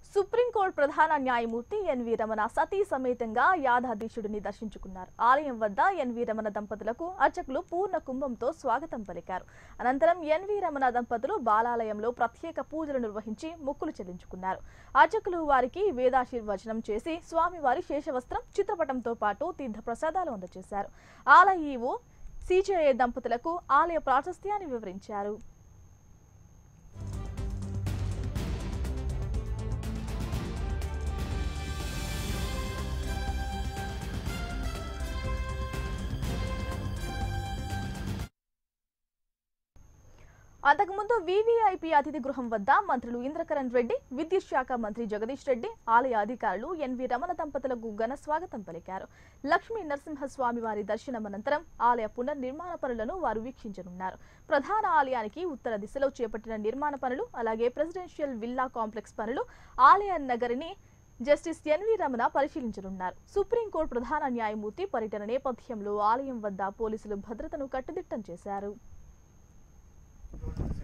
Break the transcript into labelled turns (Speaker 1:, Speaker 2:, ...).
Speaker 1: supreme court ప్రధాన న్యాయమూర్తి N V Ramana సతీ సమేతంగా యాదాధీశుడిని దర్శించుకున్నారు ఆలయం వద్ద ఎన్వి రమణ దంపతులకు అర్చకులు పూర్ణ కుంభంతో స్వాగతం పలికారు అనంతరం ఎన్వి రమణ దంపతులు బాలాలయంలో ప్రత్యేక పూజలు నిర్వహించి మొక్కులు చెల్లించుకున్నారు అర్చకులు వారికి వేదాశీర్వచనం చేసి స్వామివారి శేషవస్త్రం చిత్రపటంతో పాటు తీర్థ ప్రసాదాలు అందజేశారు ఆలయ ఈవో సిజేఏ దంపతులకు ఆలయ ప్రాశస్త్యాన్ని వివరించారు అంతకుముందు వీవీఐపీ అతిథి గృహం వద్ద మంత్రులు ఇంద్రకరణ్ రెడ్డి విద్యుత్ శాఖ మంత్రి జగదీష్ రెడ్డి ఆలయ అధికారులు ఎన్వి రమణ దంపతులకు ఘన స్వాగతం పలికారు లక్ష్మీ నరసింహస్వామి వారి దర్శనం అనంతరం ఆలయ పునర్నిర్మాణ పనులను వారు వీక్షించనున్నారు ప్రధాన ఆలయానికి ఉత్తర దిశలో చేపట్టిన నిర్మాణ పనులు అలాగే ప్రెసిడెన్షియల్ విల్లా కాంప్లెక్స్ పనులు ఆలయ నగరిని జస్టిస్ ఎన్వి రమణ పరిశీలించనున్నారు సుప్రీంకోర్టు ప్రధాన న్యాయమూర్తి పర్యటన నేపథ్యంలో ఆలయం వద్ద పోలీసులు భద్రతను కట్టుదిట్టం చేశారు